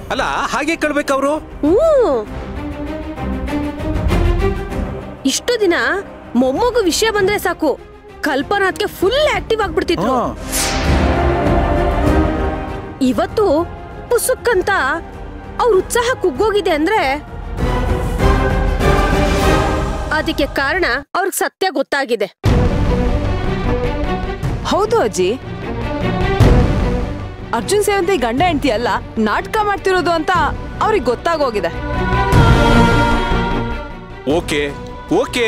ಅಲ್ಲ ಹಾಗೆ ಕಳ್ಬೇಕವ್ರು ಹ್ಞೂ ಇಷ್ಟು ದಿನ ಮೊಮ್ಮಗು ವಿಷಯ ಬಂದ್ರೆ ಸಾಕು ಕಲ್ಪನಾ ಅದಕ್ಕೆ ಫುಲ್ ಆಕ್ಟಿವ್ ಆಗ್ಬಿಡ್ತಿದ್ರು ಇವತ್ತು ಪುಸುಕ್ಕಂತ ಅವ್ರ ಉತ್ಸಾಹ ಕುಗ್ಗೋಗಿದೆ ಅಂದ್ರೆ ಅದಕ್ಕೆ ಕಾರಣ ಅವ್ರಿಗೆ ಸತ್ಯ ಗೊತ್ತಾಗಿದೆ ಹೌದು ಅಜ್ಜಿ ಅರ್ಜುನ್ ಸೇವಂತಿ ಗಂಡ ಹೆಂಡತಿ ಅಲ್ಲ ನಾಟಕ ಮಾಡ್ತಿರೋದು ಅಂತ ಅವ್ರಿಗೆ ಗೊತ್ತಾಗೋಗಿದೆ ಓಕೆ ಓಕೆ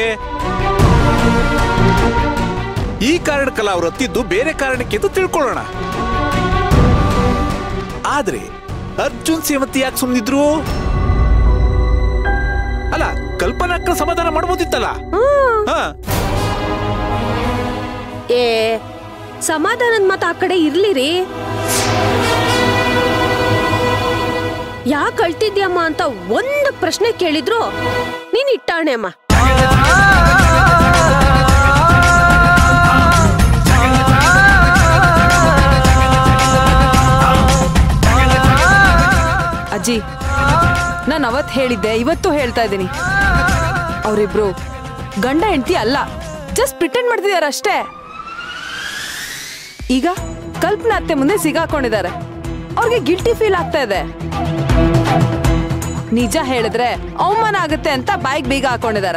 ಈ ಕಾರಣಕ್ಕಲ್ಲ ಅವ್ರು ಹತ್ತಿದ್ದು ಬೇರೆ ಕಾರಣಕ್ಕೆ ಅಂತ ತಿಳ್ಕೊಳ್ಳೋಣ ಆದ್ರೆ ಅರ್ಜುನ್ ಸೇವತಿ ಯಾಕೆ ಸುಮ್ಮನಿದ್ರು ಅಲ್ಲ ಕಲ್ಪನಾ ಅಕ್ಕ ಸಮಾಧಾನ ಮಾಡ್ಬೋದಿತ್ತಲ್ಲ ಹಾ ಏ ಸಮಾಧಾನದ ಮಾತು ಆ ಕಡೆ ಇರ್ಲಿರಿ ಯಾಕೆ ಅಳ್ತಿದ್ಯಮ್ಮ ಅಂತ ಒಂದು ಪ್ರಶ್ನೆ ಕೇಳಿದ್ರು ನೀನ್ ಇಟ್ಟಾಣೆ ಅಮ್ಮ ಅಜ್ಜಿ ನಾನು ಅವತ್ ಹೇಳಿದ್ದೆ ಇವತ್ತು ಹೇಳ್ತಾ ಇದ್ದೀನಿ ಅವರಿಬ್ರು ಗಂಡ ಹೆಂಡತಿ ಅಲ್ಲ ಜಸ್ಟ್ ಪ್ರಿಟೆಂಡ್ ಮಾಡ್ತಿದ್ದಾರೆ ಅಷ್ಟೇ ಈಗ ಕಲ್ಪನಾ ಅತ್ತೆ ಮುಂದೆ ಸಿಗಾಕೊಂಡಿದ್ದಾರೆ ಅವ್ರಿಗೆ ಗಿಲ್ಟಿ ಫೀಲ್ ಆಗ್ತಾ ಇದೆ ನಿಜ ಹೇಳಿದ್ರೆ ಅವಮಾನ ಆಗುತ್ತೆ ಅಂತ ಬಾಯಿಗೆ ಬೀಗ ಹಾಕೊಂಡಿದ್ದಾರೆ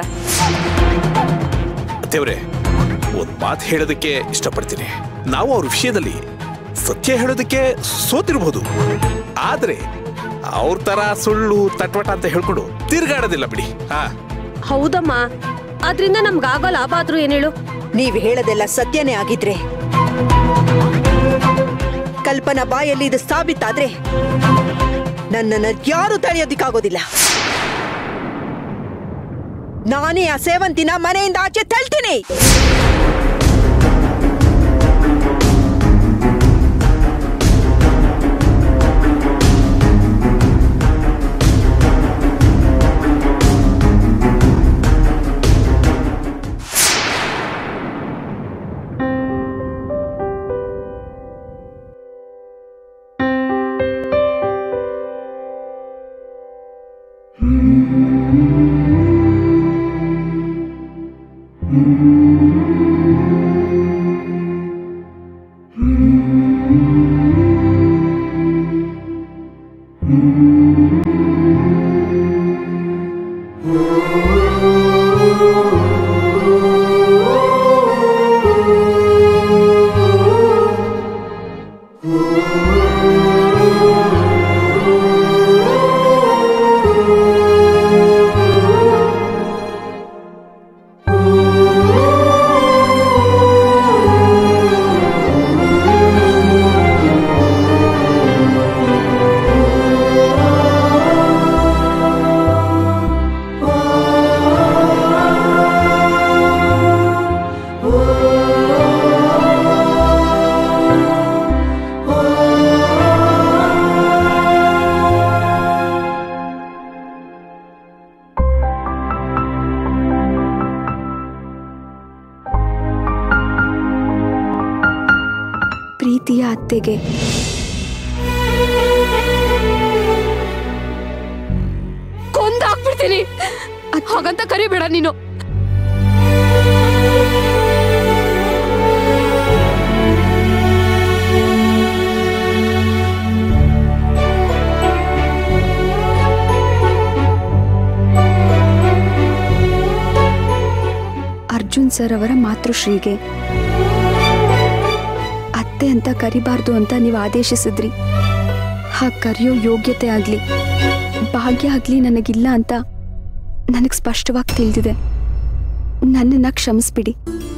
ದೇವ್ರೆ ಒಂದ್ ಮಾತು ಹೇಳೋದಕ್ಕೆ ಇಷ್ಟಪಡ್ತೀನಿ ನಾವು ಅವ್ರ ವಿಷಯದಲ್ಲಿ ಸತ್ಯ ಹೇಳೋದಕ್ಕೆ ಸೋತಿರ್ಬೋದು ಆದ್ರೆ ಅವ್ರ ತರ ಸುಳ್ಳು ತಟ್ವಟ ಅಂತ ಹೇಳ್ಕೊಂಡು ತಿರ್ಗಾಡೋದಿಲ್ಲ ಬಿಡಿ ಹಾ ಹೌದಮ್ಮ ಅದ್ರಿಂದ ನಮ್ಗಾಗೋ ಲಾಭ ಆದ್ರೂ ಏನ್ ಹೇಳು ನೀವ್ ಹೇಳದೆಲ್ಲ ಸತ್ಯನೇ ಆಗಿದ್ರೆ ಕಲ್ಪನಾ ಬಾಯಲ್ಲಿ ಇದು ಸಾಬೀತಾದ್ರೆ ನನ್ನನ್ನ ಯಾರು ತಡೆಯೋದಿಕ್ಕಾಗೋದಿಲ್ಲ ನಾನೇ ಆ ಸೇವಂತಿನ ಮನೆಯಿಂದ ಆಚೆ ತಳ್ತೀನಿ ಪ್ರೀತಿಯ ಅತ್ತೆಗೆ ಕೊಂದಾಕ್ಬಿಡ್ತೀನಿ ಹಾಗಂತ ಕರಿಬೇಡ ನೀನು ಅರ್ಜುನ್ ಸರ್ ಅವರ ಮಾತೃಶ್ರೀಗೆ ಅತ್ತೆ ಅಂತ ಕರಿಬಾರ್ದು ಅಂತ ನೀವು ಆದೇಶಿಸಿದ್ರಿ ಹಾಗೆ ಕರೆಯೋ ಯೋಗ್ಯತೆ ಆಗಲಿ ಭಾಗ್ಯ ಆಗಲಿ ನನಗಿಲ್ಲ ಅಂತ ನನಗೆ ಸ್ಪಷ್ಟವಾಗಿ ತಿಳಿದಿದೆ ನನ್ನನ್ನು ಕ್ಷಮಿಸ್ಬಿಡಿ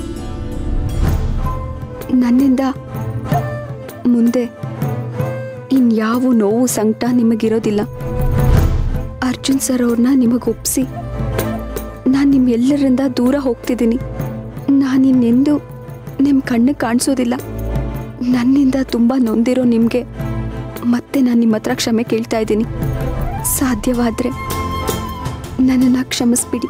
ನನ್ನಿಂದ ಮುಂದೆ ಇನ್ಯಾವ ನೋವು ಸಂಕಟ ನಿಮಗಿರೋದಿಲ್ಲ ಅರ್ಜುನ್ ಸರ್ ಅವ್ರನ್ನ ನಿಮಗೆ ಒಪ್ಪಿಸಿ ನಾನು ನಿಮ್ಮೆಲ್ಲರಿಂದ ದೂರ ಹೋಗ್ತಿದ್ದೀನಿ ನಾನಿನ್ನೆಂದು ನಿಮ್ಮ ಕಣ್ಣು ಕಾಣಿಸೋದಿಲ್ಲ ನನ್ನಿಂದ ತುಂಬ ನೊಂದಿರೋ ನಿಮಗೆ ಮತ್ತೆ ನಾನು ನಿಮ್ಮ ಹತ್ರ ಕ್ಷಮೆ ಕೇಳ್ತಾ ಇದ್ದೀನಿ ಸಾಧ್ಯವಾದರೆ ನನ್ನನ್ನು ಕ್ಷಮಿಸ್ಬಿಡಿ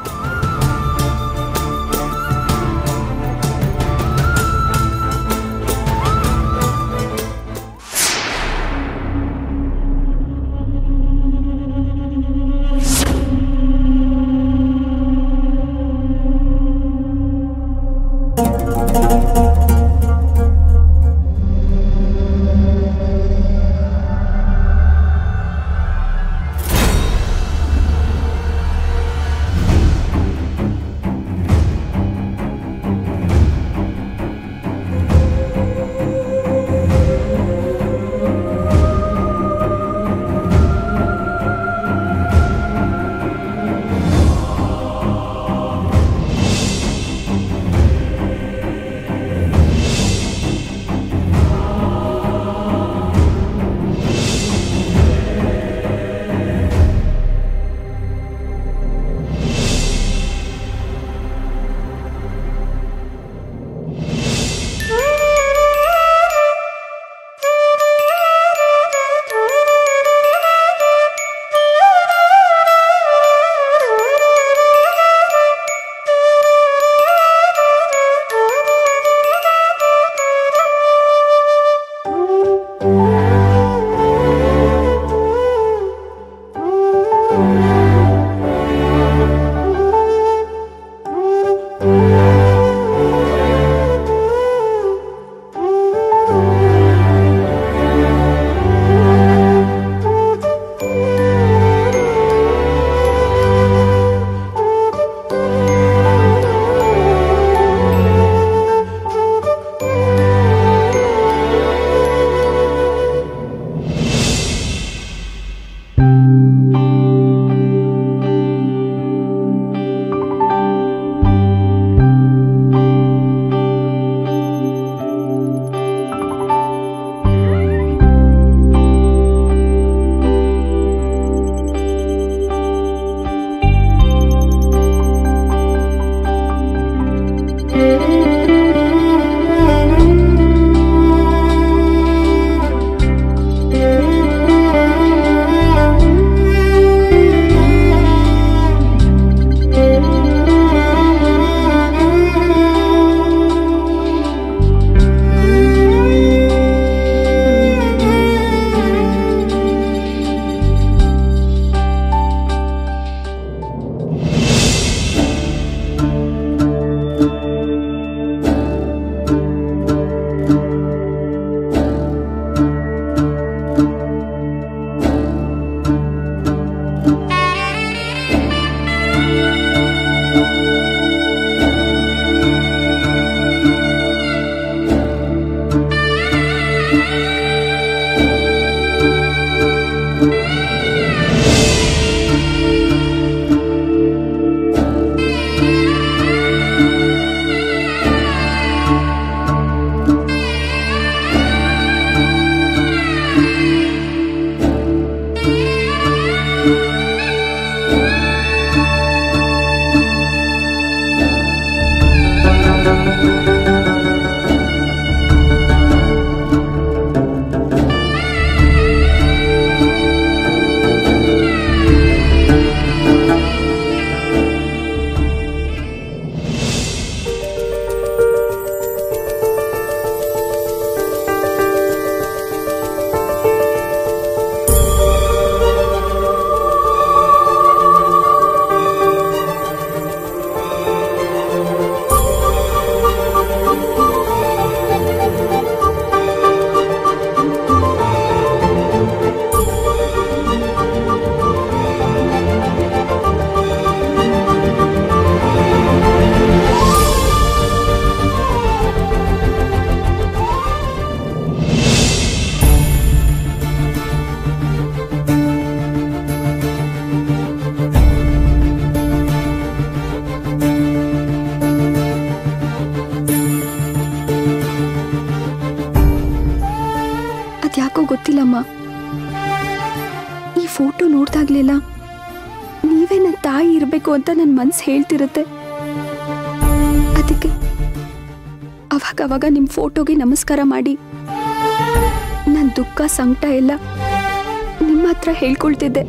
ಫೋಟೋ ನೋಡ್ದಾಗ್ಲೆಲ್ಲ ನೀವೇ ನನ್ನ ತಾಯಿ ಇರಬೇಕು ಅಂತ ನನ್ನ ಮನ್ಸು ಹೇಳ್ತಿರುತ್ತೆ ಅದಕ್ಕೆ ಅವಾಗ ಅವಾಗ ನಿಮ್ಮ ಫೋಟೋಗೆ ನಮಸ್ಕಾರ ಮಾಡಿ ನನ್ನ ದುಃಖ ಸಂಕಟ ಎಲ್ಲ ನಿಮ್ಮ ಹತ್ರ ಹೇಳ್ಕೊಳ್ತಿದ್ದೆ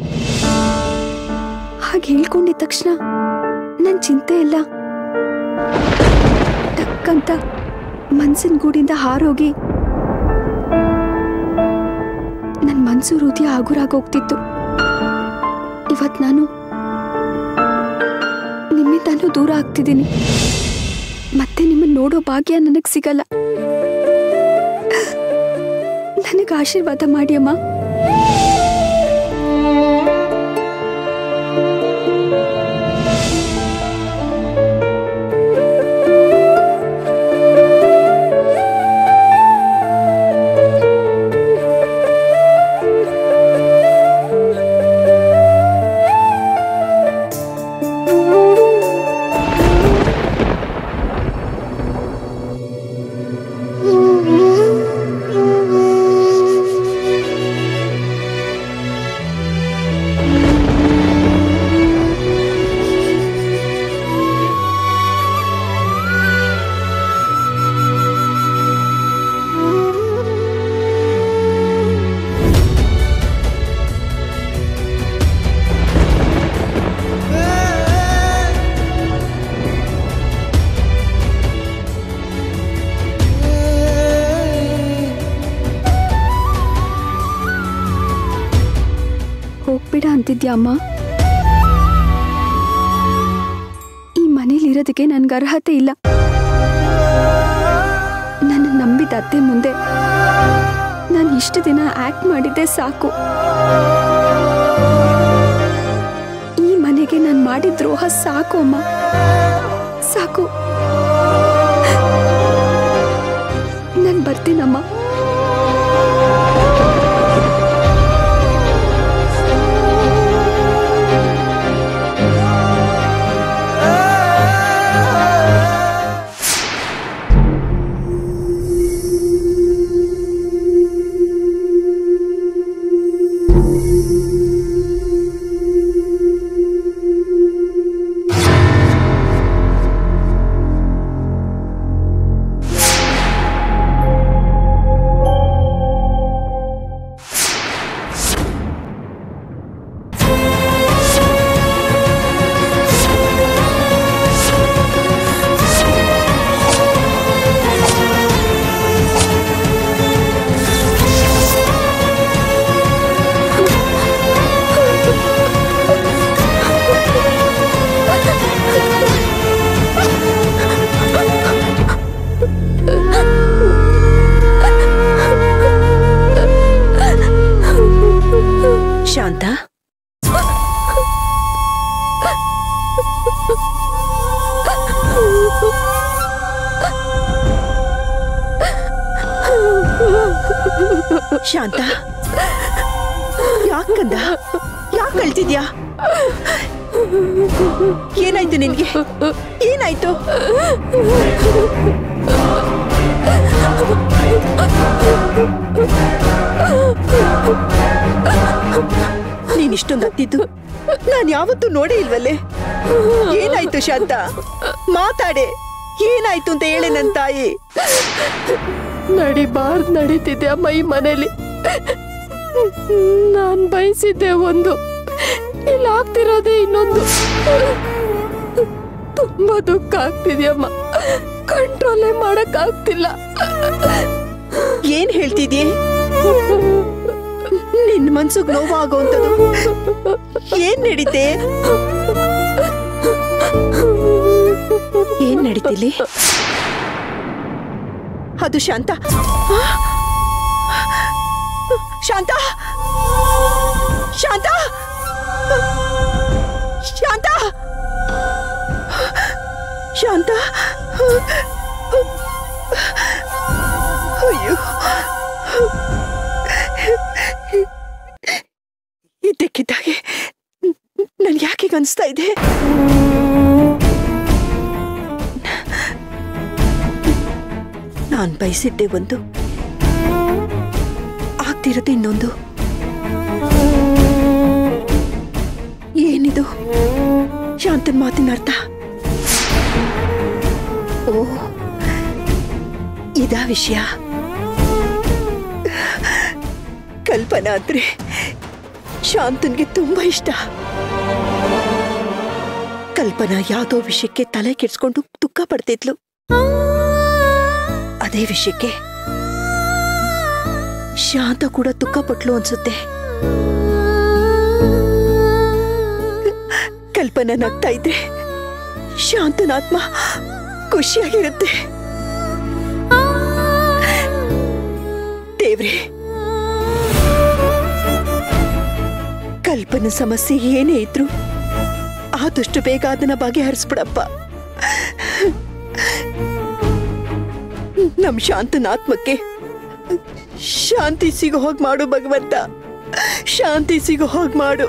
ಹಾಗೆ ಹೇಳ್ಕೊಂಡಿದ ತಕ್ಷಣ ನನ್ನ ಚಿಂತೆ ಎಲ್ಲ ಟಕ್ಕಂತ ಮನ್ಸಿನ ಗೂಡಿಂದ ಹಾರೋಗಿ ನನ್ನ ಮನ್ಸು ಹೃದಯ ಹಗುರಾಗೋಗ್ತಿತ್ತು ಇವತ್ ನಾನು ನಿಮ್ಮಿಂದಾನು ದೂರ ಆಗ್ತಿದ್ದೀನಿ ಮತ್ತೆ ನಿಮ್ಮನ್ನ ನೋಡೋ ಭಾಗ್ಯ ನನಗೆ ಸಿಗಲ್ಲ ನನಗೆ ಆಶೀರ್ವಾದ ಮಾಡಿ ಅಮ್ಮ ಹೋಗ್ಬೇಡ ಅಂತಿದ್ಯಾ ಅಮ್ಮ ಈ ಮನೇಲಿ ಇರೋದಕ್ಕೆ ನನ್ಗೆ ಅರ್ಹತೆ ಇಲ್ಲ ನನ್ನ ನಂಬಿದ ಅತ್ತೆ ಮುಂದೆ ನಾನು ಇಷ್ಟು ದಿನ ಆಕ್ಟ್ ಮಾಡಿದ್ದೆ ಸಾಕು ಈ ಮನೆಗೆ ನಾನು ಮಾಡಿದ ದ್ರೋಹ ಸಾಕು ಅಮ್ಮ ಸಾಕು ನಾನು ಬರ್ತೀನಮ್ಮ ಶಾಂತ ಶಾಂತ ಯಾಕಂದ ಯಾಕೆ ಅಳ್ತಿದ್ಯಾ ಏನಾಯ್ತು ನಿನ್ಗೆ ಏನಾಯ್ತು ನೀನ್ ಇಷ್ಟೊಂದು ಹತ್ತಿದ್ದು ನಾನ್ ಯಾವತ್ತೂ ನೋಡೇ ಇಲ್ವಲ್ಲೇ ಏನಾಯ್ತು ಶಾಂತ ಮಾತಾಡೆ ಏನಾಯ್ತು ಅಂತ ಹೇಳೆ ನನ್ ತಾಯಿ ನಡಿಬಾರ್ದು ನಡೀತಿದ್ದೆ ಅಮ್ಮ ಈ ಮನೇಲಿ ನಾನ್ ಬಯಸಿದ್ದೆ ಒಂದು ಇಲ್ಲಿ ಆಗ್ತಿರೋದೇ ಇನ್ನೊಂದು ತುಂಬಾ ದುಃಖ ಆಗ್ತಿದ್ಯಮ್ಮ ಕಂಟ್ರೋಲೇ ಮಾಡಕ್ ಆಗ್ತಿಲ್ಲ ಏನ್ ಹೇಳ್ತಿದ್ಯೆ ನಿನ್ ಮನ್ಸಿಗೆ ನೋವಾಗೋಂಥದ್ದು ಏನ್ ನಡೀತೆ ಏನ್ ನಡೀತಿಲ್ಲಿ ಅದು ಶಾಂತ ಆ? ಶಾಂತ ಶಾಂತ ಶಾಂತ ಶಾಂತ ಅಯ್ಯೋ ಇದ್ದಕ್ಕಿದ್ದಾಗೆ ನನ್ಗೆ ಯಾಕೆ ಹೀಗ್ ಅನ್ಸ್ತಾ ಇದೆ ನಾನ್ ಬಯಸಿದ್ದೆ ಒಂದು ಆಗ್ತಿರೋದು ಇನ್ನೊಂದು ಶಾಂತನ್ ಮಾತಿನ ಅರ್ಥ ಓ ಇದಾ ವಿಷಯ ಕಲ್ಪನಾ ಅಂದ್ರೆ ಶಾಂತನ್ಗೆ ತುಂಬಾ ಇಷ್ಟ ಕಲ್ಪನಾ ಯಾವುದೋ ವಿಷಯಕ್ಕೆ ತಲೆ ಕೆಡ್ಸ್ಕೊಂಡು ದುಃಖ ಪಡ್ತಿದ್ಲು ಅದೇ ವಿಷಯಕ್ಕೆ ಶಾಂತ ಕೂಡ ದುಃಖ ಪಟ್ಲು ಅನ್ಸುತ್ತೆ ಕಲ್ಪನಾ ನಗ್ತಾ ಇದ್ರೆ ಶಾಂತನ ಆತ್ಮ ಖುಷಿಯಾಗಿರುತ್ತೆ ದೇವ್ರೆ ಕಲ್ಪನ ಸಮಸ್ಯೆ ಏನೇ ಇದ್ರು ಆದಷ್ಟು ಬೇಗ ಅದನ್ನ ಬಗೆಹರಿಸ್ಬಿಡಪ್ಪ ನಮ್ ಶಾಂತನ ಆತ್ಮಕ್ಕೆ ಶಾಂತಿ ಸಿಗೋ ಹೋಗ್ ಮಾಡು ಭಗವಂತ ಶಾಂತಿ ಸಿಗೋ ಹೋಗ್ ಮಾಡು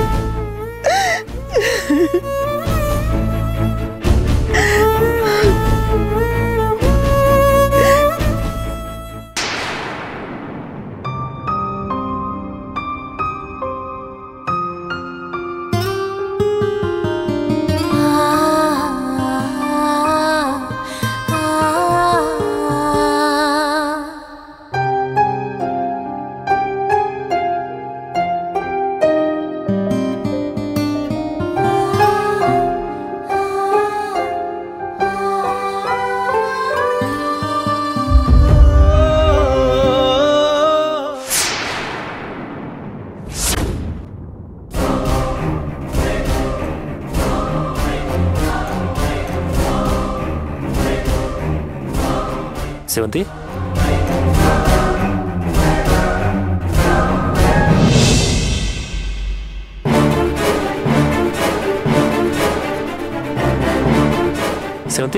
ಸೇವಂತಿ ಸೇವಂತಿ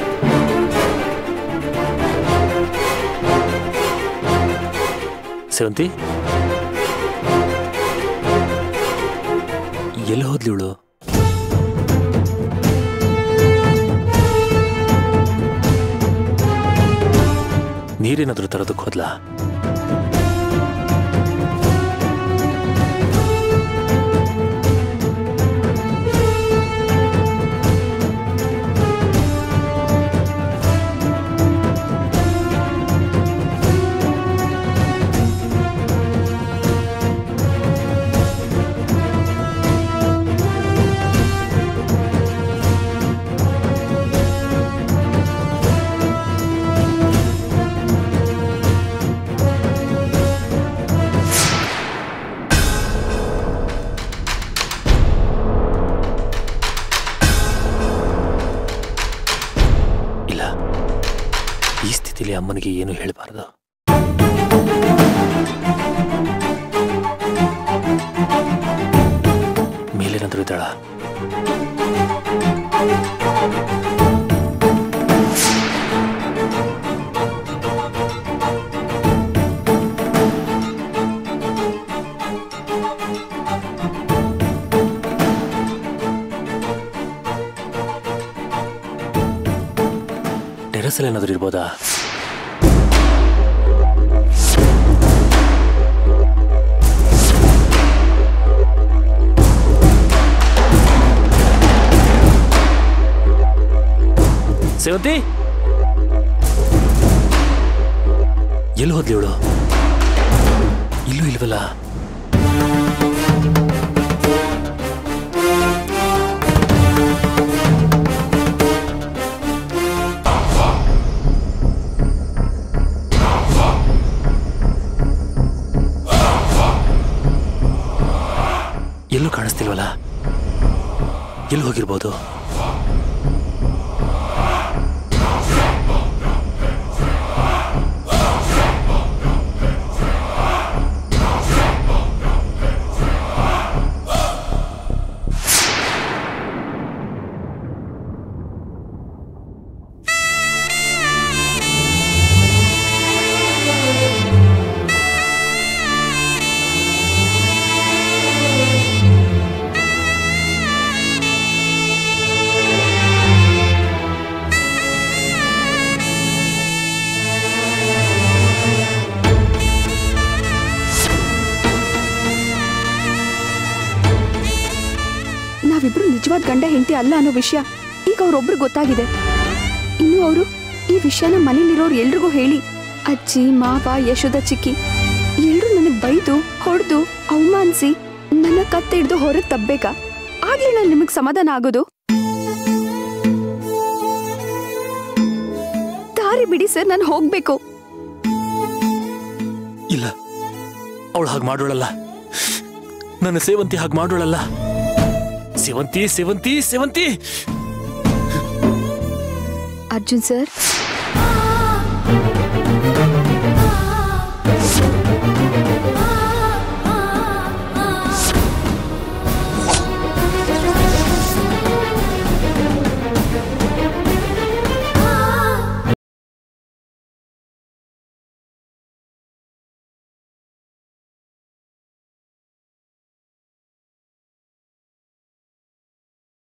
ಸೇವಂತಿ ಎಲ್ಲಿ ಹೋದ್ಲಿ ಇವಳು ನೀರೇನಾದ್ರೂ ತರೋದಕ್ಕೆ ಹೋದ್ಲಾ ಇಲ್ಲ ಈ ಸ್ಥಿತಿಲಿ ಅಮ್ಮನಿಗೆ ಏನು ಹೇಳಬಾರ್ದು ಮೇಲೇನಾದ್ರೂ ಇದ್ದಾಳ ಟೆರಸ್ ಅಲ್ಲಿ ಏನಾದ್ರೂ ಇರ್ಬೋದಾ ಸೇವಂತಿ ಎಲ್ಲಿ ಹೋದ್ಲಿ ಇವಳು ಇಲ್ಲೂ ಇಲ್ವಲ್ಲ ಎಲ್ಲೂ ಕಾಣಿಸ್ತಿಲ್ವಲ್ಲ ಎಲ್ಲಿ ಹೋಗಿರ್ಬೋದು ನಿಜವಾದ ಗಂಡ ಹೆಂಡತಿ ಅಲ್ಲ ಅನ್ನೋ ವಿಷಯ ಈಗ ಅವ್ರೊಬ್ರು ಗೊತ್ತಾಗಿದೆ ಇನ್ನು ಅವರು ಈ ವಿಷಯನ ಮನೇಲಿರೋರು ಎಲ್ರಿಗೂ ಹೇಳಿ ಅಜ್ಜಿ ಮಾವ ಯಶೋದ ಚಿಕ್ಕಿ ಎಲ್ರೂ ನನಗೆ ಬೈದು ಹೊಡೆದು ಅವಮಾನಿಸಿ ನನ್ನ ಕತ್ತೆ ಹಿಡ್ದು ಹೊರಗೆ ತಬ್ಬೇಕಾ ಆಗ್ಲೇ ನಾನು ನಿಮಗೆ ಸಮಾಧಾನ ಆಗೋದು ದಾರಿ ಬಿಡಿ ಸರ್ ನಾನು ಹೋಗ್ಬೇಕು ಇಲ್ಲ ಅವಳು ಹಾಗೆ ಮಾಡೋಳಲ್ಲ ನನ್ನ ಸೇವಂತಿ ಹಾಗೆ ಮಾಡೋಳಲ್ಲ ಸೇವಂತಿ ಸೇವಂತಿ ಸೇವಂತಿ ಅರ್ಜುನ್ ಸರ್